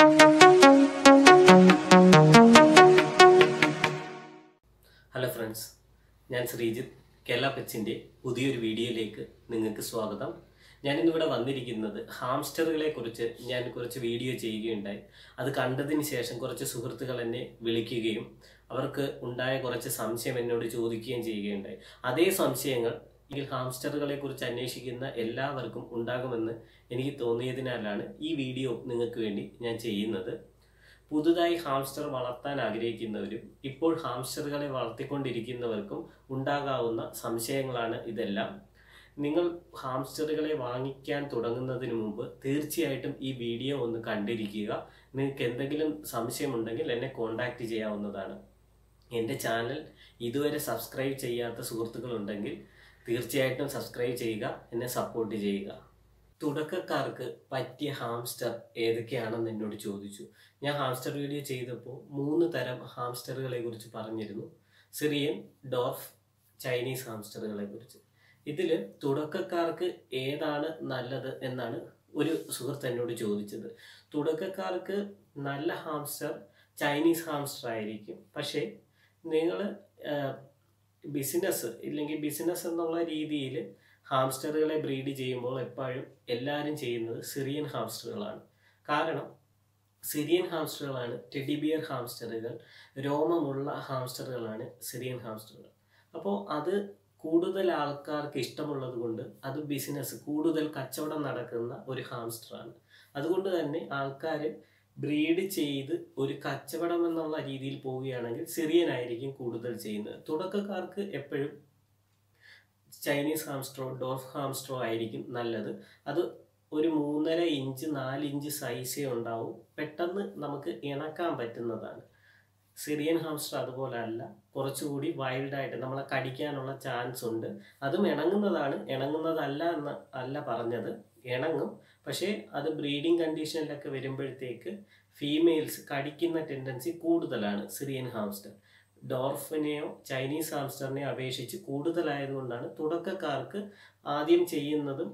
hello friends ഞാൻ ശ്രീജിത്ത് കേരള പെറ്റ്സിൻ്റെ പുതിയൊരു വീഡിയോയിലേക്ക് നിങ്ങൾക്ക് സ്വാഗതം ഞാനിന്നിവിടെ വന്നിരിക്കുന്നത് ഹാംസ്റ്ററുകളെ കുറിച്ച് ഞാൻ കുറച്ച് വീഡിയോ ചെയ്യുകയുണ്ടായി അത് കണ്ടതിന് ശേഷം കുറച്ച് സുഹൃത്തുക്കൾ എന്നെ വിളിക്കുകയും അവർക്ക് ഉണ്ടായ കുറച്ച് സംശയം എന്നോട് ചോദിക്കുകയും ചെയ്യുകയുണ്ടായി അതേ സംശയങ്ങൾ ഈ ഹാംസ്റ്ററുകളെ കുറിച്ച് അന്വേഷിക്കുന്ന എല്ലാവർക്കും ഉണ്ടാകുമെന്ന് എനിക്ക് തോന്നിയതിനാലാണ് ഈ വീഡിയോ നിങ്ങൾക്ക് വേണ്ടി ഞാൻ ചെയ്യുന്നത് പുതുതായി ഹാംസ്റ്റർ വളർത്താൻ ആഗ്രഹിക്കുന്നവരും ഇപ്പോൾ ഹാംസ്റ്ററുകളെ വളർത്തിക്കൊണ്ടിരിക്കുന്നവർക്കും ഉണ്ടാകാവുന്ന സംശയങ്ങളാണ് ഇതെല്ലാം നിങ്ങൾ ഹാംസ്റ്ററുകളെ വാങ്ങിക്കാൻ തുടങ്ങുന്നതിന് മുമ്പ് തീർച്ചയായിട്ടും ഈ വീഡിയോ ഒന്ന് കണ്ടിരിക്കുക നിങ്ങൾക്ക് എന്തെങ്കിലും സംശയമുണ്ടെങ്കിൽ എന്നെ കോൺടാക്റ്റ് ചെയ്യാവുന്നതാണ് എൻ്റെ ചാനൽ ഇതുവരെ സബ്സ്ക്രൈബ് ചെയ്യാത്ത സുഹൃത്തുക്കളുണ്ടെങ്കിൽ തീർച്ചയായിട്ടും സബ്സ്ക്രൈബ് ചെയ്യുക എന്നെ സപ്പോർട്ട് ചെയ്യുക തുടക്കക്കാർക്ക് പറ്റിയ ഹാംസ്റ്റർ ഏതൊക്കെയാണെന്ന് എന്നോട് ചോദിച്ചു ഞാൻ ഹാംസ്റ്റർ വീഡിയോ ചെയ്തപ്പോൾ മൂന്ന് തരം ഹാംസ്റ്ററുകളെ കുറിച്ച് പറഞ്ഞിരുന്നു സിറിയൻ ഡോർഫ് ചൈനീസ് ഹാംസ്റ്ററുകളെ കുറിച്ച് ഇതിൽ തുടക്കക്കാർക്ക് ഏതാണ് നല്ലത് എന്നാണ് ഒരു സുഹൃത്ത് എന്നോട് ചോദിച്ചത് തുടക്കക്കാർക്ക് നല്ല ഹാംസ്റ്റർ ചൈനീസ് ഹാംസ്റ്റർ ആയിരിക്കും പക്ഷേ നിങ്ങൾ ബിസിനസ് ഇല്ലെങ്കിൽ ബിസിനസ് എന്നുള്ള രീതിയിൽ ഹാംസ്റ്ററുകളെ ബ്രീഡ് ചെയ്യുമ്പോൾ എപ്പോഴും എല്ലാവരും ചെയ്യുന്നത് സിറിയൻ ഹാംസ്റ്ററുകളാണ് കാരണം സിറിയൻ ഹാംസ്റ്ററുകളാണ് ടെഡിബിയർ ഹാംസ്റ്ററുകൾ രോമമുള്ള ഹാംസ്റ്ററുകളാണ് സിറിയൻ ഹാംസ്റ്ററുകൾ അപ്പോൾ അത് കൂടുതൽ ആൾക്കാർക്ക് ഇഷ്ടമുള്ളത് കൊണ്ട് അത് ബിസിനസ് കൂടുതൽ കച്ചവടം നടക്കുന്ന ഒരു ഹാംസ്റ്ററാണ് അതുകൊണ്ട് തന്നെ ആൾക്കാർ ബ്രീഡ് ചെയ്ത് ഒരു കച്ചവടം എന്നുള്ള രീതിയിൽ പോവുകയാണെങ്കിൽ സിറിയൻ ആയിരിക്കും കൂടുതൽ ചെയ്യുന്നത് തുടക്കക്കാർക്ക് എപ്പോഴും ചൈനീസ് ഹാംസ്ട്രോ ഡോർഫ് ഹാംസ്ട്രോ ആയിരിക്കും നല്ലത് അത് ഒരു മൂന്നര ഇഞ്ച് നാല് ഇഞ്ച് സൈസേ ഉണ്ടാവും പെട്ടെന്ന് നമുക്ക് ഇണക്കാൻ പറ്റുന്നതാണ് സിറിയൻ ഹാംസ്റ്റർ അതുപോലെ അല്ല കുറച്ചുകൂടി വൈൽഡായിട്ട് നമ്മളെ കടിക്കാനുള്ള ചാൻസ് ഉണ്ട് അതും ഇണങ്ങുന്നതാണ് ഇണങ്ങുന്നതല്ല എന്ന് അല്ല പറഞ്ഞത് ഇണങ്ങും പക്ഷേ അത് ബ്രീഡിംഗ് കണ്ടീഷനിലൊക്കെ വരുമ്പോഴത്തേക്ക് ഫീമെയിൽസ് കടിക്കുന്ന ടെൻഡൻസി കൂടുതലാണ് സിറിയൻ ഹാംസ്റ്റർ ഡോർഫിനെയോ ചൈനീസ് ഹാംസ്റ്ററിനെയോ അപേക്ഷിച്ച് കൂടുതലായതുകൊണ്ടാണ് തുടക്കക്കാർക്ക് ആദ്യം ചെയ്യുന്നതും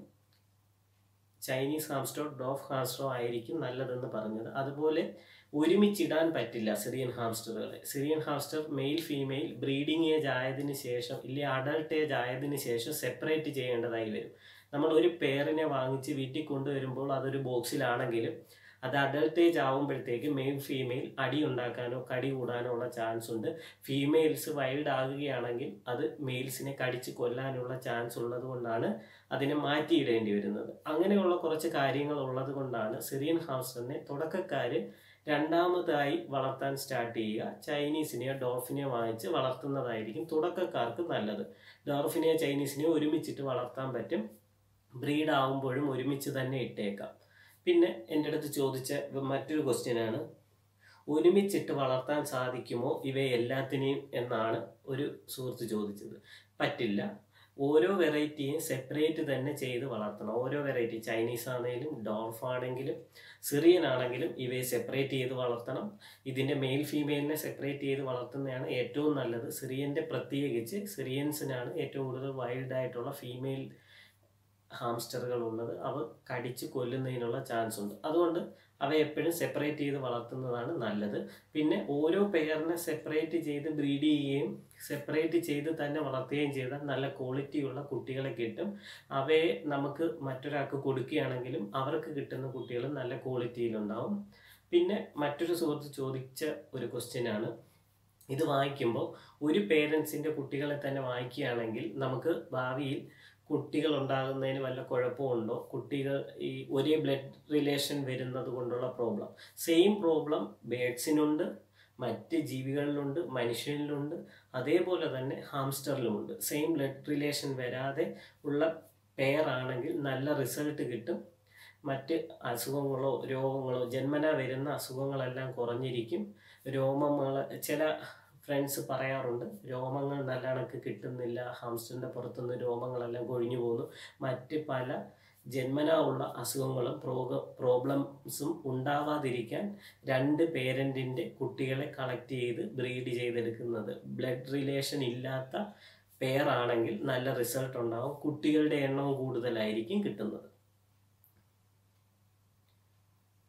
ചൈനീസ് ഹാംസ്റ്ററോ ഡോഫ് ഹാംസ്റ്ററോ ആയിരിക്കും നല്ലതെന്ന് പറഞ്ഞത് അതുപോലെ ഒരുമിച്ചിടാൻ പറ്റില്ല സിറിയൻ ഹാംസ്റ്ററുകളെ Syrian hamster male female breeding age ആയതിനു ശേഷം ഇല്ലെങ്കിൽ അഡൾട്ട് ഏജ് ആയതിനു ശേഷം സെപ്പറേറ്റ് ചെയ്യേണ്ടതായി വരും നമ്മൾ ഒരു പേരിനെ വാങ്ങിച്ച് വീട്ടിൽ കൊണ്ടുവരുമ്പോൾ അതൊരു ബോക്സിലാണെങ്കിലും അത് അഡൾട്ട് ഏജ് ആകുമ്പോഴത്തേക്ക് മെയിൽ ഫീമെയിൽ അടി ഉണ്ടാക്കാനോ കടി കൂടാനോ ഉള്ള ചാൻസ് ഉണ്ട് ഫീമെയിൽസ് വൈൽഡ് ആകുകയാണെങ്കിൽ അത് മെയിൽസിനെ കടിച്ച് കൊല്ലാനുള്ള ചാൻസ് ഉള്ളത് കൊണ്ടാണ് അതിനെ മാറ്റിയിടേണ്ടി വരുന്നത് അങ്ങനെയുള്ള കുറച്ച് കാര്യങ്ങൾ ഉള്ളത് കൊണ്ടാണ് സിറിയൻ ഹാംസ്റ്ററിനെ തുടക്കക്കാർ രണ്ടാമതായി വളർത്താൻ സ്റ്റാർട്ട് ചെയ്യുക ചൈനീസിനെയോ ഡോർഫിനെയോ വാങ്ങിച്ച് വളർത്തുന്നതായിരിക്കും തുടക്കക്കാർക്ക് നല്ലത് ഡോർഫിനെയോ ചൈനീസിനെയോ ഒരുമിച്ചിട്ട് വളർത്താൻ പറ്റും ബ്രീഡ് ആവുമ്പോഴും ഒരുമിച്ച് തന്നെ ഇട്ടേക്കാം പിന്നെ എൻ്റെ അടുത്ത് ചോദിച്ച മറ്റൊരു ക്വസ്റ്റ്യനാണ് ഒരുമിച്ചിട്ട് വളർത്താൻ സാധിക്കുമോ ഇവയെ എല്ലാത്തിനെയും എന്നാണ് ഒരു സുഹൃത്ത് ചോദിച്ചത് പറ്റില്ല ഓരോ വെറൈറ്റിയും സെപ്പറേറ്റ് തന്നെ ചെയ്ത് വളർത്തണം ഓരോ വെറൈറ്റി ചൈനീസ് ആണെങ്കിലും ഡോൾഫ് ആണെങ്കിലും സിറിയൻ ആണെങ്കിലും ഇവയെ സെപ്പറേറ്റ് ചെയ്ത് വളർത്തണം ഇതിൻ്റെ മെയിൽ ഫീമെയിലിനെ സെപ്പറേറ്റ് ചെയ്ത് വളർത്തുന്നതാണ് ഏറ്റവും നല്ലത് സിറിയൻ്റെ പ്രത്യേകിച്ച് സിറിയൻസിനാണ് ഏറ്റവും കൂടുതൽ വൈൽഡ് ആയിട്ടുള്ള ഫീമെയിൽ ഹാംസ്റ്ററുകൾ ഉള്ളത് അവ കടിച്ച് കൊല്ലുന്നതിനുള്ള ചാൻസ് ഉണ്ട് അതുകൊണ്ട് അവ എപ്പോഴും സെപ്പറേറ്റ് ചെയ്ത് വളർത്തുന്നതാണ് നല്ലത് പിന്നെ ഓരോ പെയറിനെ സെപ്പറേറ്റ് ചെയ്ത് ബ്രീഡ് ചെയ്യുകയും സെപ്പറേറ്റ് ചെയ്ത് തന്നെ വളർത്തുകയും ചെയ്താൽ നല്ല ക്വാളിറ്റിയുള്ള കുട്ടികളെ കിട്ടും അവയെ നമുക്ക് മറ്റൊരാൾക്ക് കൊടുക്കുകയാണെങ്കിലും അവർക്ക് കിട്ടുന്ന കുട്ടികൾ നല്ല ക്വാളിറ്റിയിലുണ്ടാവും പിന്നെ മറ്റൊരു സുഹൃത്ത് ചോദിച്ച ഒരു ക്വസ്റ്റ്യനാണ് ഇത് വാങ്ങിക്കുമ്പോൾ ഒരു പേരൻസിൻ്റെ കുട്ടികളെ തന്നെ വാങ്ങിക്കുകയാണെങ്കിൽ നമുക്ക് ഭാവിയിൽ കുട്ടികൾ ഉണ്ടാകുന്നതിന് വല്ല കുഴപ്പമുണ്ടോ കുട്ടികൾ ഈ ഒരേ ബ്ലഡ് റിലേഷൻ വരുന്നത് കൊണ്ടുള്ള പ്രോബ്ലം സെയിം പ്രോബ്ലം ബേഡ്സിനുണ്ട് മറ്റ് ജീവികളിലുണ്ട് മനുഷ്യനിലുണ്ട് അതേപോലെ തന്നെ ഹാംസ്റ്ററിലുമുണ്ട് സെയിം ബ്ലഡ് റിലേഷൻ വരാതെ ഉള്ള പെയർ ആണെങ്കിൽ നല്ല റിസൾട്ട് കിട്ടും മറ്റ് അസുഖങ്ങളോ രോഗങ്ങളോ ജന്മന വരുന്ന അസുഖങ്ങളെല്ലാം കുറഞ്ഞിരിക്കും രോമങ്ങൾ ചില ഫ്രണ്ട്സ് പറയാറുണ്ട് രോമങ്ങൾ നല്ല കണക്ക് കിട്ടുന്നില്ല ഹാംസ്റ്ററിൻ്റെ പുറത്തുനിന്ന് രോമങ്ങളെല്ലാം കൊഴിഞ്ഞു പോകുന്നു മറ്റ് പല ജന്മനാ ഉള്ള അസുഖങ്ങളും പ്രോഗ പ്രോബ്ലംസും ഉണ്ടാവാതിരിക്കാൻ രണ്ട് പേരൻറ്റിൻ്റെ കുട്ടികളെ കളക്ട് ചെയ്ത് ബ്രീഡ് ചെയ്തെടുക്കുന്നത് ബ്ലഡ് റിലേഷൻ ഇല്ലാത്ത പെയർ ആണെങ്കിൽ നല്ല റിസൾട്ട് ഉണ്ടാവും കുട്ടികളുടെ എണ്ണം കൂടുതലായിരിക്കും കിട്ടുന്നത്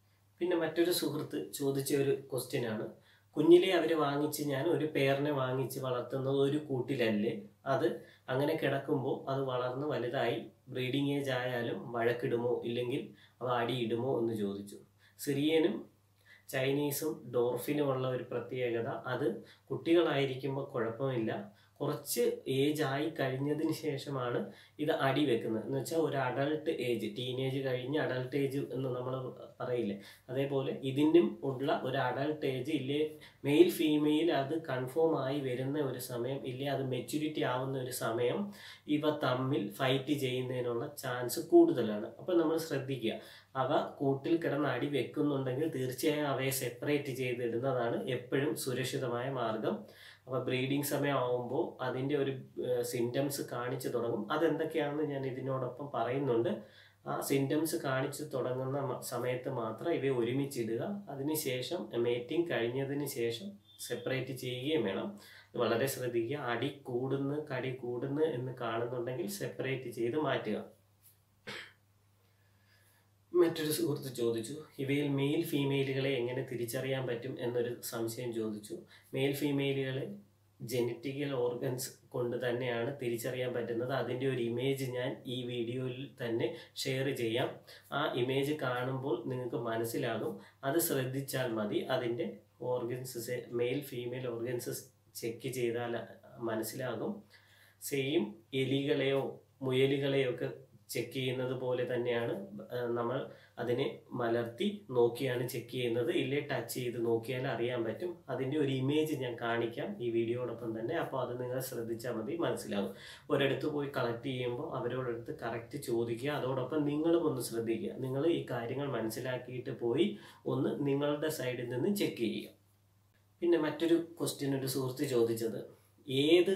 പിന്നെ മറ്റൊരു സുഹൃത്ത് ചോദിച്ച ഒരു ക്വസ്റ്റ്യൻ ആണ് കുഞ്ഞിലെ അവർ വാങ്ങിച്ച് ഞാൻ ഒരു പേരിനെ വാങ്ങിച്ച് വളർത്തുന്നത് ഒരു കൂട്ടിലല്ലേ അത് അങ്ങനെ കിടക്കുമ്പോൾ അത് വളർന്ന് വലുതായി ബ്രീഡിംഗ് ഏജ് ആയാലും വഴക്കിടുമോ ഇല്ലെങ്കിൽ അവ അടിയിടുമോ എന്ന് ചോദിച്ചു സിറിയനും ചൈനീസും ഡോർഫിനും ഉള്ള ഒരു പ്രത്യേകത അത് കുട്ടികളായിരിക്കുമ്പോൾ കുഴപ്പമില്ല കുറച്ച് ഏജ് ആയി കഴിഞ്ഞതിന് ശേഷമാണ് ഇത് അടി വെക്കുന്നത് എന്ന് വെച്ചാൽ ഒരു അഡൾട്ട് ഏജ് ടീനേജ് കഴിഞ്ഞ് അഡൾട്ട് ഏജ് എന്ന് നമ്മൾ പറയില്ലേ അതേപോലെ ഇതിനും ഉള്ള ഒരു അഡൾട്ട് ഏജ് ഇല്ലേ മെയിൽ ഫീമെയിൽ അത് കൺഫേം ആയി വരുന്ന ഒരു സമയം ഇല്ലേ അത് മെച്യൂരിറ്റി ആവുന്ന ഒരു സമയം ഇവ തമ്മിൽ ഫൈറ്റ് ചെയ്യുന്നതിനുള്ള ചാൻസ് കൂടുതലാണ് അപ്പം നമ്മൾ ശ്രദ്ധിക്കുക അവ കൂട്ടിൽ കിടന്ന് അടി വെക്കുന്നുണ്ടെങ്കിൽ തീർച്ചയായും അവയെ സെപ്പറേറ്റ് ചെയ്തിടുന്നതാണ് എപ്പോഴും സുരക്ഷിതമായ മാർഗം അപ്പോൾ ബ്രീഡിംഗ് സമയം ആവുമ്പോൾ അതിൻ്റെ ഒരു സിംറ്റംസ് കാണിച്ചു തുടങ്ങും അതെന്തൊക്കെയാണെന്ന് ഞാൻ ഇതിനോടൊപ്പം പറയുന്നുണ്ട് ആ സിംറ്റംസ് കാണിച്ചു തുടങ്ങുന്ന മ- സമയത്ത് മാത്രം ഇവയെ ഒരുമിച്ചിടുക അതിനുശേഷം മേറ്റിംഗ് കഴിഞ്ഞതിന് ശേഷം സെപ്പറേറ്റ് ചെയ്യുകയും വേണം ഇത് വളരെ ശ്രദ്ധിക്കുക അടി കൂടുന്നു കടി കൂടുന്നു എന്ന് കാണുന്നുണ്ടെങ്കിൽ സെപ്പറേറ്റ് ചെയ്ത് മാറ്റുക മറ്റൊരു സുഹൃത്ത് ചോദിച്ചു ഇവയിൽ മെയിൽ ഫീമെയിലുകളെ എങ്ങനെ തിരിച്ചറിയാൻ പറ്റും എന്നൊരു സംശയം ചോദിച്ചു മെയിൽ ഫീമെയിലുകളെ ജനറ്റിക്കൽ ഓർഗൻസ് കൊണ്ട് തന്നെയാണ് തിരിച്ചറിയാൻ പറ്റുന്നത് അതിൻ്റെ ഒരു ഇമേജ് ഞാൻ ഈ വീഡിയോയിൽ തന്നെ ഷെയർ ചെയ്യാം ആ ഇമേജ് കാണുമ്പോൾ നിങ്ങൾക്ക് മനസ്സിലാകും അത് ശ്രദ്ധിച്ചാൽ മതി അതിൻ്റെ ഓർഗൻസ് മെയിൽ ഫീമെയിൽ ഓർഗൻസസ് ചെക്ക് ചെയ്താൽ മനസ്സിലാകും സെയിം എലികളെയോ മുയലുകളെയോ ഒക്കെ ചെക്ക് ചെയ്യുന്നത് പോലെ തന്നെയാണ് ആ, നമ്മൾ അതിനെ മലർത്തി നോക്കിയാണ് ചെക്ക് ചെയ്യുന്നത് ഇല്ലേ ടച്ച് ചെയ്ത് നോക്കിയാൽ അറിയാൻ പറ്റും അതിൻ്റെ ഒരു ഇമേജ് ഞാൻ കാണിക്കാം ഈ വീഡിയോടൊപ്പം തന്നെ അപ്പോൾ അത് നിങ്ങൾ ശ്രദ്ധിച്ചാൽ മതി മനസ്സിലാകും ഒരിടത്ത് പോയി കളക്ട് ചെയ്യുമ്പോൾ അവരോടടുത്ത് കറക്റ്റ് ചോദിക്കുക അതോടൊപ്പം നിങ്ങളും ഒന്ന് ശ്രദ്ധിക്കുക നിങ്ങൾ ഈ കാര്യങ്ങൾ മനസ്സിലാക്കിയിട്ട് പോയി ഒന്ന് നിങ്ങളുടെ സൈഡിൽ നിന്ന് ചെക്ക് ചെയ്യുക പിന്നെ മറ്റൊരു ക്വസ്റ്റ്യൻ ഒരു സുഹൃത്ത് ചോദിച്ചത് ഏത്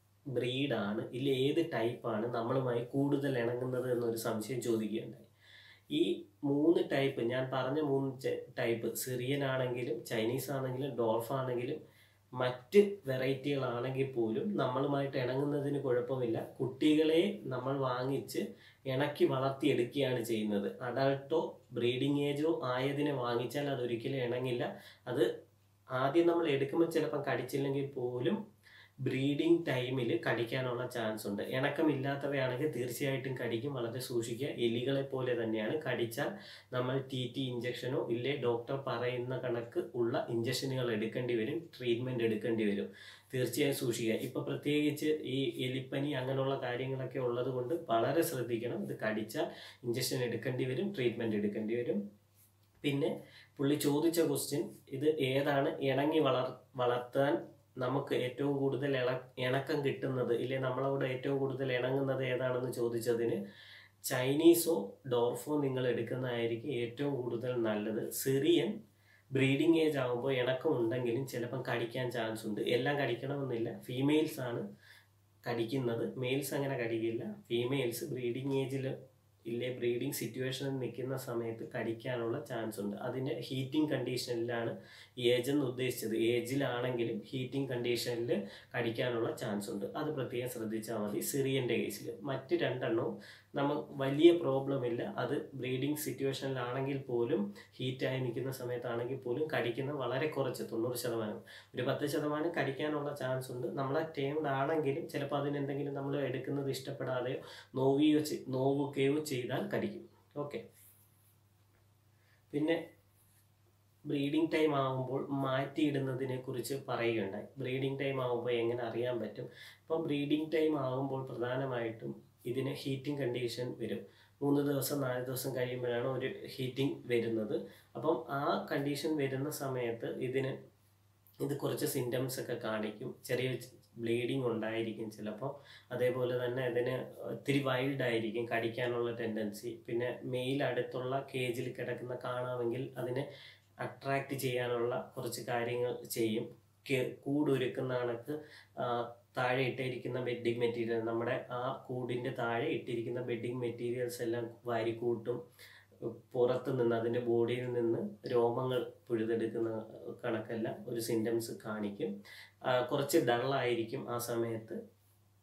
ബ്രീഡാണ് ഇല്ല ഏത് ടൈപ്പാണ് നമ്മളുമായി കൂടുതൽ ഇണങ്ങുന്നത് എന്നൊരു സംശയം ചോദിക്കുകയുണ്ടായി ഈ മൂന്ന് ടൈപ്പ് ഞാൻ പറഞ്ഞ മൂന്ന് ടൈപ്പ് സിറിയൻ ആണെങ്കിലും ചൈനീസ് ആണെങ്കിലും ഡോൾഫ് ആണെങ്കിലും മറ്റ് വെറൈറ്റികളാണെങ്കിൽ പോലും നമ്മളുമായിട്ട് ഇണങ്ങുന്നതിന് കുഴപ്പമില്ല കുട്ടികളെ നമ്മൾ വാങ്ങിച്ച് ഇണക്കി വളർത്തിയെടുക്കുകയാണ് ചെയ്യുന്നത് അഡൾട്ടോ ബ്രീഡിംഗ് ഏജോ ആയതിനെ വാങ്ങിച്ചാൽ അതൊരിക്കലും ഇണങ്ങില്ല അത് ആദ്യം നമ്മൾ എടുക്കുമ്പോൾ ചിലപ്പം കടിച്ചില്ലെങ്കിൽ പോലും ബ്രീഡിംഗ് ടൈമിൽ കടിക്കാനുള്ള ചാൻസ് ഉണ്ട് ഇണക്കമില്ലാത്തവയാണെങ്കിൽ തീർച്ചയായിട്ടും കടിക്കും വളരെ സൂക്ഷിക്കുക എലികളെ പോലെ തന്നെയാണ് കടിച്ചാൽ നമ്മൾ ടി ടി ഇഞ്ചക്ഷനോ ഇല്ലേ ഡോക്ടർ പറയുന്ന കണക്ക് ഉള്ള ഇഞ്ചക്ഷനുകൾ എടുക്കേണ്ടി വരും ട്രീറ്റ്മെൻറ്റ് എടുക്കേണ്ടി വരും തീർച്ചയായും സൂക്ഷിക്കുക ഇപ്പോൾ പ്രത്യേകിച്ച് ഈ എലിപ്പനി അങ്ങനെയുള്ള കാര്യങ്ങളൊക്കെ ഉള്ളത് കൊണ്ട് വളരെ ശ്രദ്ധിക്കണം ഇത് കടിച്ചാൽ ഇഞ്ചക്ഷൻ എടുക്കേണ്ടി വരും ട്രീറ്റ്മെൻറ്റ് എടുക്കേണ്ടി വരും പിന്നെ പുള്ളി ചോദിച്ച ക്വസ്റ്റ്യൻ ഇത് ഏതാണ് ഇണങ്ങി വളർ വളർത്താൻ നമുക്ക് ഏറ്റവും കൂടുതൽ ഇള ഇണക്കം കിട്ടുന്നത് ഇല്ലേ നമ്മളോട് ഏറ്റവും കൂടുതൽ ഇണങ്ങുന്നത് ഏതാണെന്ന് ചോദിച്ചതിന് ചൈനീസോ ഡോർഫോ നിങ്ങൾ എടുക്കുന്നതായിരിക്കും ഏറ്റവും കൂടുതൽ നല്ലത് സിറിയൻ ബ്രീഡിംഗ് ഏജ് ആകുമ്പോൾ ഇണക്കം ഉണ്ടെങ്കിലും ചിലപ്പം കടിക്കാൻ ചാൻസ് ഉണ്ട് എല്ലാം കടിക്കണമെന്നില്ല ഫീമെയിൽസ് ആണ് കടിക്കുന്നത് മെയിൽസ് അങ്ങനെ കടിക്കില്ല ഫീമെയിൽസ് ബ്രീഡിംഗ് ഏജിൽ ഇല്ലേ ബ്രീഡിംഗ് സിറ്റുവേഷനിൽ നിൽക്കുന്ന സമയത്ത് കടിക്കാനുള്ള ചാൻസ് ഉണ്ട് അതിന് ഹീറ്റിംഗ് കണ്ടീഷനിലാണ് ഏജ് എന്ന് ഉദ്ദേശിച്ചത് ഏജിലാണെങ്കിലും ഹീറ്റിംഗ് കണ്ടീഷനിൽ കടിക്കാനുള്ള ചാൻസ് ഉണ്ട് അത് പ്രത്യേകം ശ്രദ്ധിച്ചാൽ മതി സിറിയൻ്റെ കേസിൽ മറ്റ് രണ്ടെണ്ണവും നമുക്ക് വലിയ പ്രോബ്ലം ഇല്ല അത് ബ്രീഡിംഗ് സിറ്റുവേഷനിലാണെങ്കിൽ പോലും ഹീറ്റായി നിൽക്കുന്ന സമയത്താണെങ്കിൽ പോലും കടിക്കുന്ന വളരെ കുറച്ച് തൊണ്ണൂറ് ശതമാനം ഒരു പത്ത് ശതമാനം കടിക്കാനുള്ള ചാൻസ് ഉണ്ട് നമ്മളെ ടേംഡ് ആണെങ്കിലും ചിലപ്പോൾ അതിനെന്തെങ്കിലും നമ്മൾ എടുക്കുന്നത് ഇഷ്ടപ്പെടാതെയോ നോവിയോ ചെ- നോവുകയോ ചെയ്താൽ കടിക്കും ഓക്കെ പിന്നെ ബ്രീഡിംഗ് ടൈം ആകുമ്പോൾ മാറ്റിയിടുന്നതിനെ കുറിച്ച് പറയുകയുണ്ടായി ബ്രീഡിംഗ് ടൈം ആകുമ്പോൾ എങ്ങനെ അറിയാൻ പറ്റും അപ്പോൾ ബ്രീഡിംഗ് ടൈം ആകുമ്പോൾ പ്രധാനമായിട്ടും ഇതിന് ഹീറ്റിംഗ് കണ്ടീഷൻ വരും മൂന്ന് ദിവസം നാല് ദിവസം കഴിയുമ്പോഴാണ് ഒരു ഹീറ്റിംഗ് വരുന്നത് അപ്പം ആ കണ്ടീഷൻ വരുന്ന സമയത്ത് ഇതിന് ഇത് കുറച്ച് സിംറ്റംസ് ഒക്കെ കാണിക്കും ചെറിയ ബ്ലീഡിങ് ഉണ്ടായിരിക്കും ചിലപ്പോൾ അതേപോലെ തന്നെ ഇതിന് ഒത്തിരി വൈൽഡ് ആയിരിക്കും കടിക്കാനുള്ള ടെൻഡൻസി പിന്നെ മെയിൽ അടുത്തുള്ള കേജിൽ കിടക്കുന്ന കാണാമെങ്കിൽ അതിനെ അട്രാക്റ്റ് ചെയ്യാനുള്ള കുറച്ച് കാര്യങ്ങൾ ചെയ്യും കെ- കൂടൊരുക്കുന്ന കണക്ക് ആ, താഴെ ഇട്ടിരിക്കുന്ന ബെഡിങ് മെറ്റീരിയൽ നമ്മുടെ ആ കൂടിൻ്റെ താഴെ ഇട്ടിരിക്കുന്ന ബെഡിങ് മെറ്റീരിയൽസ് എല്ലാം വാരിക്കൂട്ടും പുറത്ത് നിന്ന് അതിൻ്റെ ബോഡിയിൽ നിന്ന് രോമങ്ങൾ പുഴുതെടുക്കുന്ന കണക്കെല്ലാം ഒരു സിംറ്റംസ് കാണിക്കും ആ, കുറച്ച് ഡള്ളായിരിക്കും ആ സമയത്ത്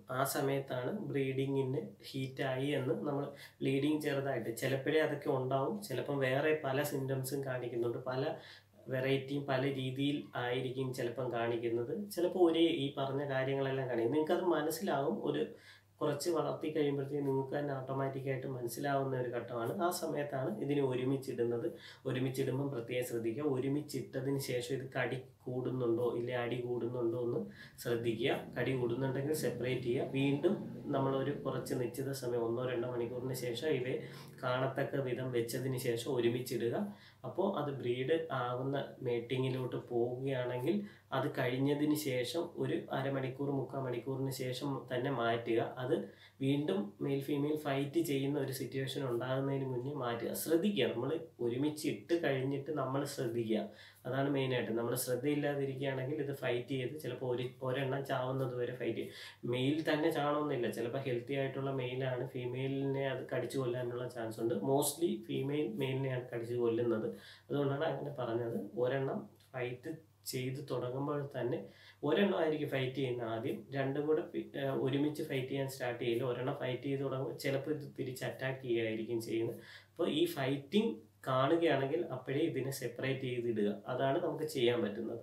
ആ സമയത്താണ് ബ്രീഡിങ്ങിന് ഹീറ്റായി എന്ന് നമ്മൾ ബ്ലീഡിങ് ചെറുതായിട്ട് ചിലപ്പോഴേ അതൊക്കെ ഉണ്ടാവും ചിലപ്പം വേറെ പല സിംറ്റംസും കാണിക്കുന്നുണ്ട് പല വെറൈറ്റിയും പല രീതിയിൽ ആയിരിക്കും ചിലപ്പം കാണിക്കുന്നത് ചിലപ്പോൾ ഒരേ ഈ പറഞ്ഞ കാര്യങ്ങളെല്ലാം കാണിക്കും നിങ്ങൾക്കത് മനസ്സിലാവും ഒരു കുറച്ച് വളർത്തി കഴിയുമ്പോഴത്തേക്ക് നിങ്ങൾക്ക് തന്നെ ഓട്ടോമാറ്റിക്കായിട്ട് മനസ്സിലാവുന്ന ഒരു ഘട്ടമാണ് ആ സമയത്താണ് ഇതിനെ ഒരുമിച്ചിടുന്നത് ഒരുമിച്ചിടുമ്പം പ്രത്യേകം ശ്രദ്ധിക്കുക ഒരുമിച്ചിട്ടതിന് ശേഷം ഇത് കടി കൂടുന്നുണ്ടോ ഇല്ലെ അടി കൂടുന്നുണ്ടോ എന്ന് ശ്രദ്ധിക്കുക കടി കൂടുന്നുണ്ടെങ്കിൽ സെപ്പറേറ്റ് ചെയ്യുക വീണ്ടും നമ്മളൊരു കുറച്ച് നിശ്ചിത സമയം ഒന്നോ രണ്ടോ മണിക്കൂറിന് ശേഷം ഇവയെ കാണത്തക്ക വിധം വെച്ചതിന് ശേഷം ഒരുമിച്ചിടുക അപ്പോൾ അത് ബ്രീഡ് ആവുന്ന മേട്ടിങ്ങിലോട്ട് പോവുകയാണെങ്കിൽ അത് കഴിഞ്ഞതിന് ശേഷം ഒരു അരമണിക്കൂർ മുക്കാൽ മണിക്കൂറിന് ശേഷം തന്നെ മാറ്റുക അത് വീണ്ടും മെയിൽ ഫീമെയിൽ ഫൈറ്റ് ചെയ്യുന്ന ഒരു സിറ്റുവേഷൻ ഉണ്ടാകുന്നതിന് മുന്നേ മാറ്റുക ശ്രദ്ധിക്കുക നമ്മൾ ഒരുമിച്ച് ഇട്ട് കഴിഞ്ഞിട്ട് നമ്മൾ ശ്രദ്ധിക്കുക അതാണ് മെയിനായിട്ട് നമ്മൾ ശ്രദ്ധയില്ലാതിരിക്കുകയാണെങ്കിൽ ഇത് ഫൈറ്റ് ചെയ്ത് ചിലപ്പോൾ ഒരു ഒരെണ്ണം ചാവുന്നത് വരെ ഫൈറ്റ് ചെയ്യും മെയിൽ തന്നെ ചാവണമെന്നില്ല ചിലപ്പോൾ ഹെൽത്തി ആയിട്ടുള്ള മെയിലാണ് ഫീമെയിലിനെ അത് കടിച്ചു കൊല്ലാനുള്ള ചാൻസ് ഉണ്ട് മോസ്റ്റ്ലി ഫീമെയിൽ മെയിലിനെയാണ് കടിച്ചു കൊല്ലുന്നത് അതുകൊണ്ടാണ് അങ്ങനെ പറഞ്ഞത് ഒരെണ്ണം ഫൈറ്റ് ചെയ്ത് തുടങ്ങുമ്പോൾ തന്നെ ഒരെണ്ണം ആയിരിക്കും ഫൈറ്റ് ചെയ്യുന്ന ആദ്യം രണ്ടും കൂടെ പി- ഏർ ഒരുമിച്ച് ഫൈറ്റ് ചെയ്യാൻ സ്റ്റാർട്ട് ചെയ്യില്ല ഒരെണ്ണം ഫൈറ്റ് ചെയ്ത് തുടങ്ങുമ്പോൾ ചിലപ്പോൾ ഇത് തിരിച്ച് അറ്റാക്ക് ചെയ്യുകയായിരിക്കും ചെയ്യുന്നത് അപ്പോൾ ഈ ഫൈറ്റിംഗ് കാണുകയാണെങ്കിൽ അപ്പോഴേ ഇതിനെ സെപ്പറേറ്റ് ചെയ്തിടുക അതാണ് നമുക്ക് ചെയ്യാൻ പറ്റുന്നത്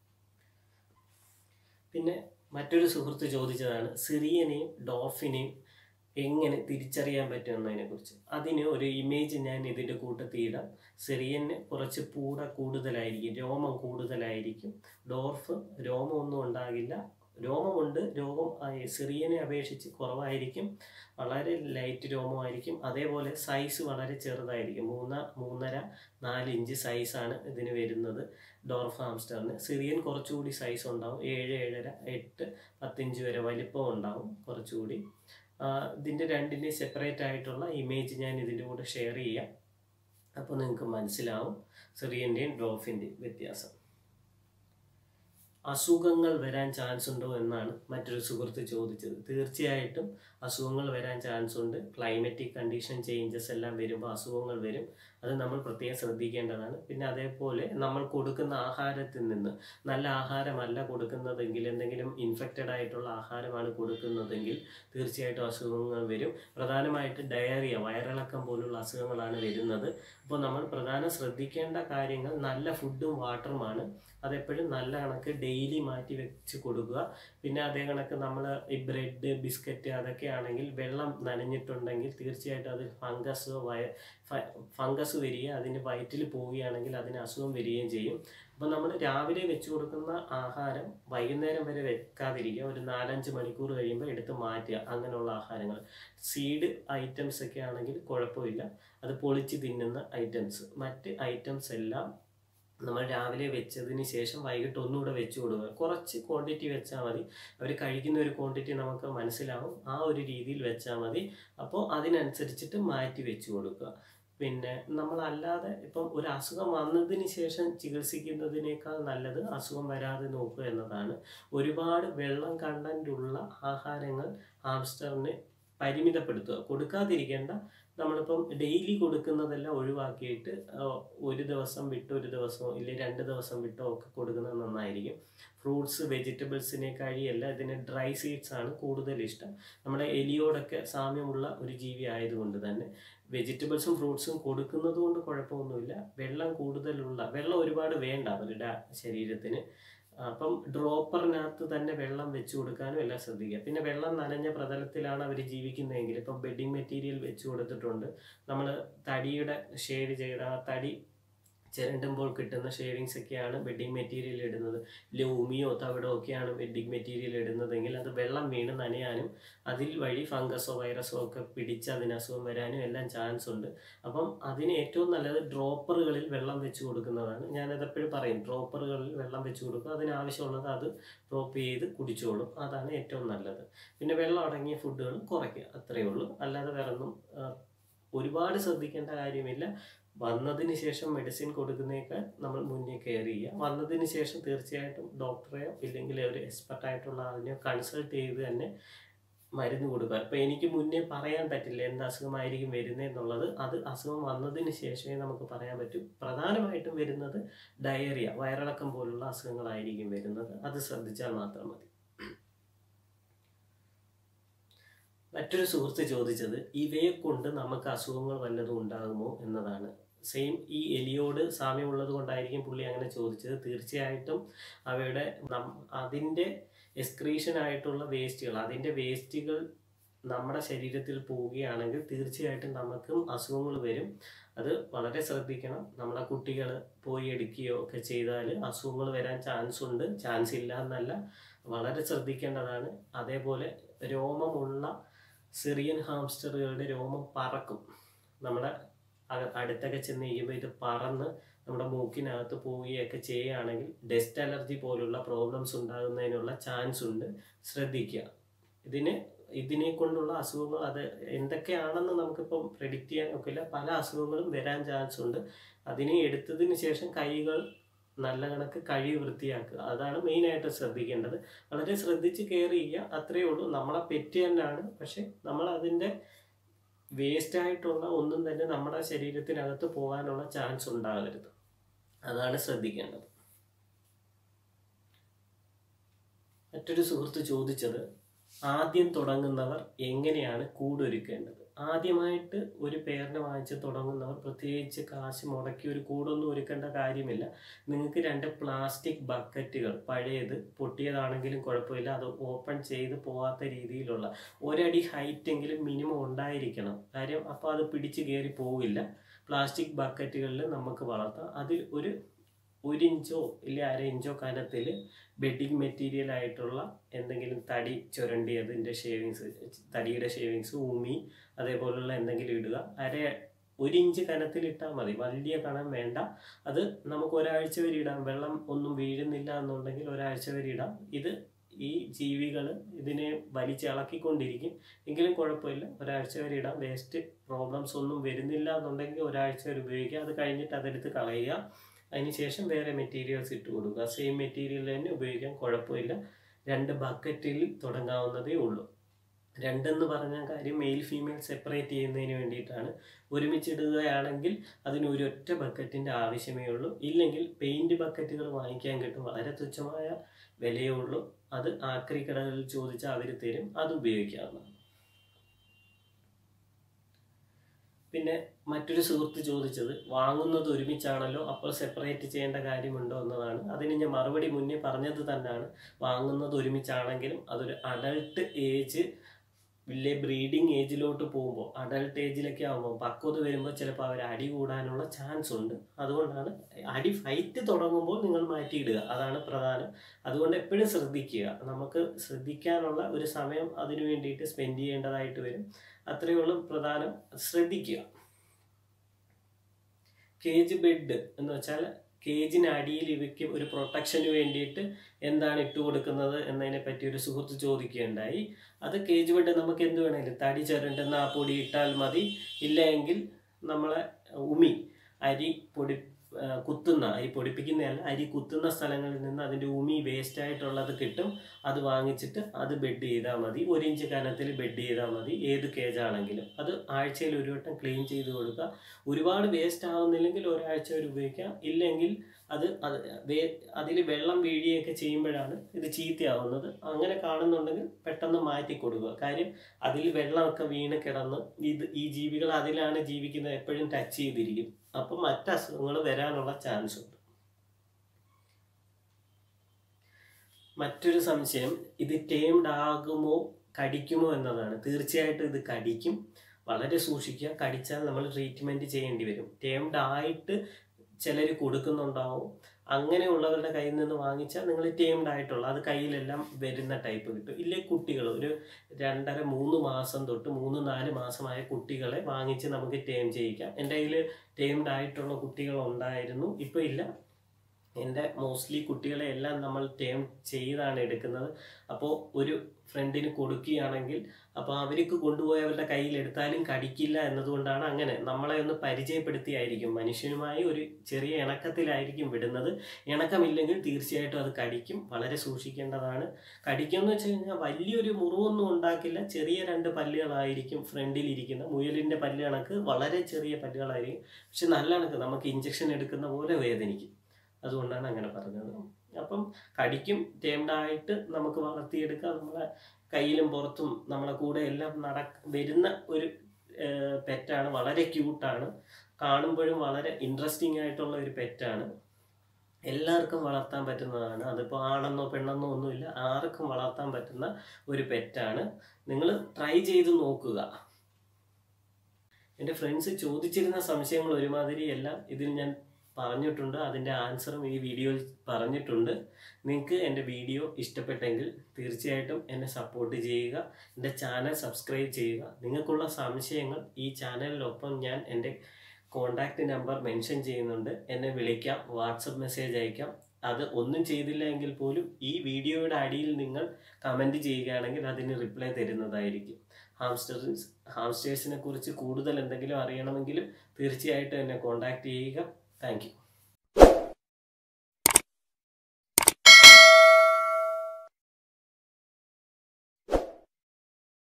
പിന്നെ മറ്റൊരു സുഹൃത്ത് ചോദിച്ചതാണ് സിറിയനെയും ഡോൾഫിനെയും എങ്ങനെ തിരിച്ചറിയാൻ പറ്റും എന്നതിനെ കുറിച്ച് അതിന് ഒരു ഇമേജ് ഞാൻ ഇതിൻ്റെ കൂട്ടത്തിൽ ഇടാം സിറിയന് കുറച്ച് പൂട കൂടുതലായിരിക്കും രോമം കൂടുതലായിരിക്കും ഡോർഫ് രോമമൊന്നും ഉണ്ടാകില്ല രോമമുണ്ട് രോമം ആ, സിറിയനെ അപേക്ഷിച്ച് കുറവായിരിക്കും വളരെ ലൈറ്റ് രോമമായിരിക്കും അതേപോലെ സൈസ് വളരെ ചെറുതായിരിക്കും മൂന്ന മൂന്നര നാല് ഇഞ്ച് സൈസാണ് ഇതിന് വരുന്നത് ഡോർഫ് ഹാംസ്റ്ററിന് സിറിയൻ കുറച്ചുകൂടി സൈസ് ഉണ്ടാവും ഏഴ് ഏഴര എട്ട് പത്തിഞ്ച് വരെ വലിപ്പം ഉണ്ടാവും കുറച്ചുകൂടി ആ, ഇതിൻ്റെ രണ്ടിൻ്റെയും സെപ്പറേറ്റ് ആയിട്ടുള്ള ഇമേജ് ഞാൻ ഇതിൻ്റെ കൂടെ ഷെയർ ചെയ്യാം അപ്പോൾ നിങ്ങൾക്ക് മനസ്സിലാവും സിറിയൻ്റെയും ഡോൾഫിൻ്റെയും വ്യത്യാസം അസുഖങ്ങൾ വരാൻ ചാൻസ് ഉണ്ടോ എന്നാണ് മറ്റൊരു സുഹൃത്ത് ചോദിച്ചത് തീർച്ചയായിട്ടും അസുഖങ്ങൾ വരാൻ ചാൻസ് ഉണ്ട് ക്ലൈമറ്റിക് കണ്ടീഷൻ ചേഞ്ചസ് എല്ലാം വരുമ്പോൾ അസുഖങ്ങൾ വരും അത് നമ്മൾ പ്രത്യേകം ശ്രദ്ധിക്കേണ്ടതാണ് പിന്നെ അതേപോലെ നമ്മൾ കൊടുക്കുന്ന ആഹാരത്തിൽ നിന്ന് നല്ല ആഹാരമല്ല കൊടുക്കുന്നതെങ്കിൽ എന്തെങ്കിലും ഇൻഫെക്റ്റഡ് ആയിട്ടുള്ള ആഹാരമാണ് കൊടുക്കുന്നതെങ്കിൽ തീർച്ചയായിട്ടും അസുഖങ്ങൾ വരും പ്രധാനമായിട്ട് ഡയറിയ വയറിളക്കം പോലുള്ള അസുഖങ്ങളാണ് വരുന്നത് അപ്പോൾ നമ്മൾ പ്രധാനം ശ്രദ്ധിക്കേണ്ട കാര്യങ്ങൾ നല്ല ഫുഡും വാട്ടറുമാണ് അതെപ്പോഴും നല്ല കണക്ക് ഡെയിലി മാറ്റി വെച്ച് കൊടുക്കുക പിന്നെ അതേ കണക്ക് നമ്മൾ ഈ ബ്രെഡ് ബിസ്ക്കറ്റ് അതൊക്കെ ആണെങ്കിൽ വെള്ളം നനഞ്ഞിട്ടുണ്ടെങ്കിൽ തീർച്ചയായിട്ടും അത് ഫംഗസ് വയ ഫംഗസ് വരികയും അതിന് വയറ്റിൽ പോവുകയാണെങ്കിൽ അതിന് അസുഖം വരികയും ചെയ്യും അപ്പോൾ നമ്മൾ രാവിലെ വെച്ച് കൊടുക്കുന്ന ആഹാരം വൈകുന്നേരം വരെ വെക്കാതിരിക്കുക ഒരു നാലഞ്ച് മണിക്കൂർ കഴിയുമ്പോൾ എടുത്ത് മാറ്റുക അങ്ങനെയുള്ള ആഹാരങ്ങൾ സീഡ് ഐറ്റംസ് ഒക്കെ ആണെങ്കിൽ കുഴപ്പമില്ല അത് പൊളിച്ച് തിന്നുന്ന ഐറ്റംസ് മറ്റ് ഐറ്റംസ് എല്ലാം നമ്മൾ രാവിലെ വെച്ചതിന് ശേഷം വൈകിട്ട് ഒന്നുകൂടെ വെച്ച് കൊടുക്കുക കുറച്ച് ക്വാണ്ടിറ്റി വെച്ചാൽ മതി അവർ കഴിക്കുന്ന ഒരു ക്വാണ്ടിറ്റി നമുക്ക് മനസ്സിലാവും ആ ഒരു രീതിയിൽ വെച്ചാൽ മതി അപ്പോൾ അതിനനുസരിച്ചിട്ട് മാറ്റി വെച്ച് കൊടുക്കുക പിന്നെ നമ്മളല്ലാതെ ഇപ്പം ഒരു അസുഖം വന്നതിന് ശേഷം ചികിത്സിക്കുന്നതിനേക്കാൾ നല്ലത് അസുഖം വരാതെ നോക്കുക എന്നതാണ് ഒരുപാട് വെള്ളം കണ്ടന്റ് ഉള്ള ആഹാരങ്ങൾ ഹാംസ്റ്ററിന് പരിമിതപ്പെടുത്തുക കൊടുക്കാതിരിക്കേണ്ട നമ്മളിപ്പം ഡെയിലി കൊടുക്കുന്നതെല്ലാം ഒഴിവാക്കിയിട്ട് ആ, ഒരു ദിവസം വിട്ടോ ഒരു ദിവസമോ ഇല്ലെങ്കിൽ രണ്ട് ദിവസം വിട്ടോ ഒക്കെ കൊടുക്കുന്നത് നന്നായിരിക്കും ഫ്രൂട്ട്സ് വെജിറ്റബിൾസിനേക്കാഴിയല്ല ഇതിന് ഡ്രൈ സീഡ്സ് ആണ് കൂടുതൽ ഇഷ്ടം നമ്മുടെ എലിയോടൊക്കെ സാമ്യമുള്ള ഒരു ജീവി ആയതുകൊണ്ട് തന്നെ വെജിറ്റബിൾസും ഫ്രൂട്ട്സും കൊടുക്കുന്നത് കൊണ്ട് കുഴപ്പമൊന്നുമില്ല വെള്ളം കൂടുതലുള്ള വെള്ളം ഒരുപാട് വേണ്ട അവരുടെ ശരീരത്തിന് അപ്പം ഡ്രോപ്പറിനകത്ത് തന്നെ വെള്ളം വെച്ച് കൊടുക്കാനും എല്ലാം ശ്രദ്ധിക്കുക പിന്നെ വെള്ളം നനഞ്ഞ പ്രതലത്തിലാണ് അവർ ജീവിക്കുന്നതെങ്കിൽ ഇപ്പം ബെഡിങ് മെറ്റീരിയൽ വെച്ച് കൊടുത്തിട്ടുണ്ട് നമ്മൾ തടിയുടെ ഷെയ്ഡ് ചെയ്ത ആ തടി ചിരണ്ടുമ്പോൾ കിട്ടുന്ന ഷെയ്ഡിങ്സ് ഒക്കെയാണ് ബെഡിങ് മെറ്റീരിയൽ ഇടുന്നത് ലൂമിയോ തവിടോ ഒക്കെയാണ് ബെഡിങ് മെറ്റീരിയൽ ഇടുന്നതെങ്കിൽ അത് വെള്ളം വീണ് നനയാനും അതിൽ വഴി ഫംഗസോ വൈറസോ ഒക്കെ പിടിച്ച് അതിന് അസുഖം വരാനും എല്ലാം ചാൻസ് ഉണ്ട് അപ്പം അതിന് ഏറ്റവും നല്ലത് ഡ്രോപ്പറുകളിൽ വെള്ളം വെച്ച് കൊടുക്കുന്നതാണ് ഞാനത് എപ്പോഴും പറയും ഡ്രോപ്പറുകളിൽ വെള്ളം വെച്ച് കൊടുക്കുക അതിനാവശ്യമുള്ളത് അത് ഡ്രോപ്പ് ചെയ്ത് കുടിച്ചോളും അതാണ് ഏറ്റവും നല്ലത് പിന്നെ വെള്ളം അടങ്ങിയ ഫുഡുകൾ കുറയ്ക്കുക അത്രയേ ഉള്ളൂ അല്ലാതെ വേറെ ഒന്നും ആ, ഒരുപാട് ശ്രദ്ധിക്കേണ്ട കാര്യമില്ല വന്നതിന് ശേഷം മെഡിസിൻ കൊടുക്കുന്നേക്കാൾ നമ്മൾ മുന്നേ കെയർ ചെയ്യുക വന്നതിന് ശേഷം തീർച്ചയായിട്ടും ഡോക്ടറെയോ ഇല്ലെങ്കിൽ ഒരു എക്സ്പെർട്ട് ആയിട്ടുള്ള ആളിനെയോ കൺസൾട്ട് ചെയ്ത് തന്നെ മരുന്ന് കൊടുക്കുക ഇപ്പം എനിക്ക് മുന്നേ പറയാൻ പറ്റില്ല എന്ത് അസുഖമായിരിക്കും വരുന്നതെന്നുള്ളത് അത് അസുഖം വന്നതിന് ശേഷമേ നമുക്ക് പറയാൻ പറ്റൂ പ്രധാനമായിട്ടും വരുന്നത് ഡയറിയ വയറിളക്കം പോലുള്ള അസുഖങ്ങളായിരിക്കും വരുന്നത് അത് ശ്രദ്ധിച്ചാൽ മാത്രം മതി മറ്റൊരു സുഹൃത്ത് ചോദിച്ചത് ഇവയെ കൊണ്ട് നമുക്ക് അസുഖങ്ങൾ വല്ലതും ഉണ്ടാകുമോ എന്നതാണ് സെയിം ഈ എലിയോട് സാമ്യമുള്ളത് കൊണ്ടായിരിക്കും പുള്ളി അങ്ങനെ ചോദിച്ചത് തീർച്ചയായിട്ടും അവയുടെ നം- അതിൻ്റെ എക്സ്ക്രീഷൻ ആയിട്ടുള്ള വേസ്റ്റുകൾ അതിൻ്റെ വേസ്റ്റുകൾ നമ്മുടെ ശരീരത്തിൽ പോവുകയാണെങ്കിൽ തീർച്ചയായിട്ടും നമുക്കും അസുഖങ്ങൾ വരും അത് വളരെ ശ്രദ്ധിക്കണം നമ്മുടെ കുട്ടികൾ പോയി എടുക്കുകയോ ഒക്കെ ചെയ്താൽ അസുഖങ്ങൾ വരാൻ ചാൻസ് ഉണ്ട് ചാൻസ് ഇല്ല എന്നല്ല വളരെ ശ്രദ്ധിക്കേണ്ടതാണ് അതേപോലെ രോമമുള്ള സിറിയൻ ഹാംസ്റ്ററുകളുടെ രോമം പറക്കും നമ്മുടെ അക- അടുത്തൊക്കെ ചെന്ന് കഴിയുമ്പോൾ ഇത് പറന്ന് നമ്മുടെ മൂക്കിനകത്ത് പോവുകയൊക്കെ ചെയ്യുകയാണെങ്കിൽ ഡസ്റ്റ് അലർജി പോലുള്ള പ്രോബ്ലംസ് ഉണ്ടാകുന്നതിനുള്ള ചാൻസ് ഉണ്ട് ശ്രദ്ധിക്കുക ഇതിന് ഇതിനെ കൊണ്ടുള്ള അസുഖങ്ങൾ അത് എന്തൊക്കെയാണെന്ന് നമുക്കിപ്പം പ്രെഡിക്റ്റ് ചെയ്യാൻ ഒക്കില്ല പല അസുഖങ്ങളും വരാൻ ചാൻസ് ഉണ്ട് അതിനെ എടുത്തതിന് ശേഷം കൈകൾ നല്ല കണക്ക് കഴുകി വൃത്തിയാക്കുക അതാണ് മെയിനായിട്ട് ശ്രദ്ധിക്കേണ്ടത് വളരെ ശ്രദ്ധിച്ച് കെയർ ചെയ്യുക അത്രയേ ഉള്ളൂ നമ്മളെ പെറ്റ് തന്നെയാണ് പക്ഷെ നമ്മൾ അതിൻ്റെ വേസ്റ്റ് ആയിട്ടുള്ള ഒന്നും തന്നെ നമ്മുടെ ശരീരത്തിനകത്ത് പോകാനുള്ള ചാൻസ് ഉണ്ടാകരുത് അതാണ് ശ്രദ്ധിക്കേണ്ടത് മറ്റൊരു സുഹൃത്ത് ചോദിച്ചത് ആദ്യം തുടങ്ങുന്നവർ എങ്ങനെയാണ് കൂടൊരുക്കേണ്ടത് ആദ്യമായിട്ട് ഒരു പേരിനെ വാങ്ങിച്ച് തുടങ്ങുന്നവർ പ്രത്യേകിച്ച് കാശ് മുടക്കി ഒരു കൂടൊന്നും ഒരുക്കേണ്ട കാര്യമില്ല നിങ്ങൾക്ക് രണ്ട് പ്ലാസ്റ്റിക് ബക്കറ്റുകൾ പഴയത് പൊട്ടിയതാണെങ്കിലും കുഴപ്പമില്ല അത് ഓപ്പൺ ചെയ്ത് പോകാത്ത രീതിയിലുള്ള ഒരടി ഹൈറ്റ് എങ്കിലും മിനിമം ഉണ്ടായിരിക്കണം കാര്യം അപ്പോൾ അത് പിടിച്ച് കയറി പോവില്ല പ്ലാസ്റ്റിക് ബക്കറ്റുകളിൽ നമുക്ക് വളർത്താം അതിൽ ഒരു ഒരു ഇഞ്ചോ ഇല്ല അര ഇഞ്ചോ കനത്തിൽ ബെഡിങ് മെറ്റീരിയൽ ആയിട്ടുള്ള എന്തെങ്കിലും തടി ചുരണ്ടിയതിൻ്റെ ഷേവിങ്സ് തടിയുടെ ഷേവിങ്സ് ഉമി അതേപോലുള്ള എന്തെങ്കിലും ഇടുക അര ഒരു ഇഞ്ച് കനത്തിൽ ഇട്ടാൽ മതി വലിയ കനം വേണ്ട അത് നമുക്ക് ഒരാഴ്ച വരെ ഇടാം വെള്ളം ഒന്നും വീഴുന്നില്ല എന്നുണ്ടെങ്കിൽ ഒരാഴ്ച വരെ ഇടാം ഇത് ഈ ജീവികൾ ഇതിനെ വലിച്ചിളക്കിക്കൊണ്ടിരിക്കും എങ്കിലും കുഴപ്പമില്ല ഒരാഴ്ച വരെ ഇടാം വേസ്റ്റ് പ്രോബ്ലംസ് ഒന്നും വരുന്നില്ല എന്നുണ്ടെങ്കിൽ ഒരാഴ്ച വരെ ഉപയോഗിക്കുക അത് കഴിഞ്ഞിട്ട് അതെടുത്ത് കളയുക അതിനുശേഷം വേറെ മെറ്റീരിയൽസ് ഇട്ട് കൊടുക്കുക സെയിം മെറ്റീരിയൽ തന്നെ ഉപയോഗിക്കാൻ കുഴപ്പമില്ല രണ്ട് ബക്കറ്റിൽ തുടങ്ങാവുന്നതേ ഉള്ളൂ രണ്ടെന്ന് പറഞ്ഞ കാര്യം മെയിൽ ഫീമെയിൽ സെപ്പറേറ്റ് ചെയ്യുന്നതിന് വേണ്ടിയിട്ടാണ് ഒരുമിച്ചിടുകയാണെങ്കിൽ അതിന് ഒരു ഒറ്റ ബക്കറ്റിൻ്റെ ആവശ്യമേ ഉള്ളൂ ഇല്ലെങ്കിൽ പെയിൻറ് ബക്കറ്റുകൾ വാങ്ങിക്കാൻ കിട്ടും വളരെ തുച്ഛമായ വിലയേ ഉള്ളൂ അത് ആക്രി കടകളിൽ ചോദിച്ചാൽ അവർ തരും അത് ഉപയോഗിക്കാവുന്നതാണ് പിന്നെ മറ്റൊരു സുഹൃത്ത് ചോദിച്ചത് വാങ്ങുന്നത് ഒരുമിച്ചാണല്ലോ അപ്പോൾ സെപ്പറേറ്റ് ചെയ്യേണ്ട കാര്യമുണ്ടോ എന്നതാണ് അതിന് ഞാൻ മറുപടി മുന്നേ പറഞ്ഞത് തന്നെയാണ് വാങ്ങുന്നത് ഒരുമിച്ചാണെങ്കിലും അതൊരു അഡൾട്ട് ഏജ് വലിയ ബ്രീഡിങ് ഏജിലോട്ട് പോകുമ്പോൾ അഡൾട്ട് ഏജിലൊക്കെ ആകുമ്പോൾ പക്വത വരുമ്പോൾ ചിലപ്പോൾ അവർ അടി കൂടാനുള്ള ചാൻസ് ഉണ്ട് അതുകൊണ്ടാണ് അടി ഫൈറ്റ് തുടങ്ങുമ്പോൾ നിങ്ങൾ മാറ്റിയിടുക അതാണ് പ്രധാനം അതുകൊണ്ട് എപ്പോഴും ശ്രദ്ധിക്കുക നമുക്ക് ശ്രദ്ധിക്കാനുള്ള ഒരു സമയം അതിനു വേണ്ടിയിട്ട് സ്പെൻഡ് ചെയ്യേണ്ടതായിട്ട് വരും അത്രയേ ഉള്ളൂ പ്രധാനം ശ്രദ്ധിക്കുക കേജ് ബെഡ് എന്ന് വെച്ചാൽ കേജിന് അടിയിൽ ഇവയ്ക്ക് ഒരു പ്രൊട്ടക്ഷന് വേണ്ടിയിട്ട് എന്താണ് ഇട്ട് കൊടുക്കുന്നത് എന്നതിനെ പറ്റി ഒരു സുഹൃത്ത് ചോദിക്കുകയുണ്ടായി അത് കേജ് ബെഡ് നമുക്ക് എന്ത് വേണമെങ്കിലും തടി ചുരണ്ടുന്ന ആ പൊടി ഇട്ടാൽ മതി ഇല്ലെങ്കിൽ നമ്മളെ ഉമി അരി പൊടി ആ, കുത്തുന്ന അരി പൊടിപ്പിക്കുന്നതല്ല അരി കുത്തുന്ന സ്ഥലങ്ങളിൽ നിന്ന് അതിൻ്റെ ഉമി വേസ്റ്റ് ആയിട്ടുള്ളത് കിട്ടും അത് വാങ്ങിച്ചിട്ട് അത് ബെഡ് ചെയ്താൽ മതി ഒരു ഇഞ്ച് കനത്തിൽ ബെഡ് ചെയ്താൽ മതി ഏത് കേജാണെങ്കിലും അത് ആഴ്ചയിൽ ഒരു വട്ടം ക്ലീൻ ചെയ്ത് കൊടുക്കുക ഒരുപാട് വേസ്റ്റ് ആവുന്നില്ലെങ്കിൽ ഒരാഴ്ച വരെ ഉപയോഗിക്കാം ഇല്ലെങ്കിൽ അത് അത് വേ അതിൽ വെള്ളം വീഴുകയൊക്കെ ചെയ്യുമ്പോഴാണ് ഇത് ചീത്തയാവുന്നത് അങ്ങനെ കാണുന്നുണ്ടെങ്കിൽ പെട്ടെന്ന് മാറ്റി കൊടുക്കുക കാര്യം അതിൽ വെള്ളമൊക്കെ വീണ് കിടന്ന് ഇത് ഈ ജീവികൾ അതിലാണ് ജീവിക്കുന്നത് എപ്പോഴും ടച്ച് ചെയ്തിരിക്കും അപ്പം മറ്റ് അസുഖങ്ങൾ വരാനുള്ള ചാൻസ് ഉണ്ട് മറ്റൊരു സംശയം ഇത് ടേംഡ് ആകുമോ കടിക്കുമോ എന്നതാണ് തീർച്ചയായിട്ടും ഇത് കടിക്കും വളരെ സൂക്ഷിക്കുക കടിച്ചാൽ നമ്മൾ ട്രീറ്റ്മെൻറ്റ് ചെയ്യേണ്ടി വരും ടേംഡ് ആയിട്ട് ചിലർ കൊടുക്കുന്നുണ്ടാവും അങ്ങനെയുള്ളവരുടെ കയ്യിൽ നിന്ന് വാങ്ങിച്ചാൽ നിങ്ങൾ ടേംഡ് ആയിട്ടുള്ള അത് കയ്യിലെല്ലാം വരുന്ന ടൈപ്പ് കിട്ടും ഇല്ലേ കുട്ടികൾ ഒരു രണ്ടര മൂന്ന് മാസം തൊട്ട് മൂന്ന് നാല് മാസമായ കുട്ടികളെ വാങ്ങിച്ച് നമുക്ക് ടേം ചെയ്യിക്കാം എൻ്റെ കയ്യിൽ ടേംഡ് ആയിട്ടുള്ള കുട്ടികൾ ഉണ്ടായിരുന്നു ഇപ്പോൾ ഇല്ല എൻ്റെ മോസ്റ്റ്ലി കുട്ടികളെ എല്ലാം നമ്മൾ ടേം ചെയ്താണ് എടുക്കുന്നത് അപ്പോൾ ഒരു ഫ്രണ്ടിന് കൊടുക്കുകയാണെങ്കിൽ അപ്പോൾ അവർക്ക് കൊണ്ടുപോയി അവരുടെ കയ്യിൽ എടുത്താലും കടിക്കില്ല എന്നതുകൊണ്ടാണ് അങ്ങനെ നമ്മളെ ഒന്ന് പരിചയപ്പെടുത്തിയായിരിക്കും മനുഷ്യനുമായി ഒരു ചെറിയ ഇണക്കത്തിലായിരിക്കും വിടുന്നത് ഇണക്കമില്ലെങ്കിൽ തീർച്ചയായിട്ടും അത് കടിക്കും വളരെ സൂക്ഷിക്കേണ്ടതാണ് കടിക്കുമെന്ന് വെച്ച് കഴിഞ്ഞാൽ വലിയൊരു മുറിവൊന്നും ഉണ്ടാക്കില്ല ചെറിയ രണ്ട് പല്ലുകളായിരിക്കും ഫ്രണ്ടിൽ ഇരിക്കുന്ന മുയലിൻ്റെ പല്ല് കണക്ക് വളരെ ചെറിയ പല്ലുകളായിരിക്കും പക്ഷെ നല്ല കണക്ക് നമുക്ക് ഇഞ്ചക്ഷൻ എടുക്കുന്ന പോലെ വേദനിക്കും അതുകൊണ്ടാണ് അങ്ങനെ പറഞ്ഞത് അപ്പം കടിക്കും ടേംഡ് ആയിട്ട് നമുക്ക് വളർത്തിയെടുക്കാം നമ്മളെ കയ്യിലും പുറത്തും നമ്മളെ കൂടെ എല്ലാം നട വരുന്ന ഒരു പെറ്റാണ് വളരെ ക്യൂട്ടാണ് കാണുമ്പോഴും വളരെ ഇൻട്രസ്റ്റിംഗ് ആയിട്ടുള്ള ഒരു പെറ്റാണ് എല്ലാവർക്കും വളർത്താൻ പറ്റുന്നതാണ് അതിപ്പോൾ ആണെന്നോ പെണ്ണെന്നോ ഒന്നുമില്ല ആർക്കും വളർത്താൻ പറ്റുന്ന ഒരു പെറ്റാണ് നിങ്ങൾ ട്രൈ ചെയ്ത് നോക്കുക എൻ്റെ ഫ്രണ്ട്സ് ചോദിച്ചിരുന്ന സംശയങ്ങൾ ഒരുമാതിരി എല്ലാം ഇതിൽ ഞാൻ പറഞ്ഞിട്ടുണ്ട് അതിൻ്റെ ആൻസറും ഈ വീഡിയോയിൽ പറഞ്ഞിട്ടുണ്ട് നിങ്ങൾക്ക് എൻ്റെ വീഡിയോ ഇഷ്ടപ്പെട്ടെങ്കിൽ തീർച്ചയായിട്ടും എന്നെ സപ്പോർട്ട് ചെയ്യുക എൻ്റെ ചാനൽ സബ്സ്ക്രൈബ് ചെയ്യുക നിങ്ങൾക്കുള്ള സംശയങ്ങൾ ഈ ചാനലിനൊപ്പം ഞാൻ എൻ്റെ കോണ്ടാക്ട് നമ്പർ മെൻഷൻ ചെയ്യുന്നുണ്ട് എന്നെ വിളിക്കാം വാട്സപ്പ് മെസ്സേജ് അയക്കാം അത് ഒന്നും ചെയ്തില്ല എങ്കിൽ പോലും ഈ വീഡിയോയുടെ അടിയിൽ നിങ്ങൾ കമൻറ്റ് ചെയ്യുകയാണെങ്കിൽ അതിന് റിപ്ലൈ തരുന്നതായിരിക്കും ഹാംസ്റ്റേഴ്സ് ഹാംസ്റ്റേഴ്സിനെ കുറിച്ച് കൂടുതൽ എന്തെങ്കിലും അറിയണമെങ്കിലും തീർച്ചയായിട്ടും എന്നെ കോൺടാക്ട് ചെയ്യുക താങ്ക്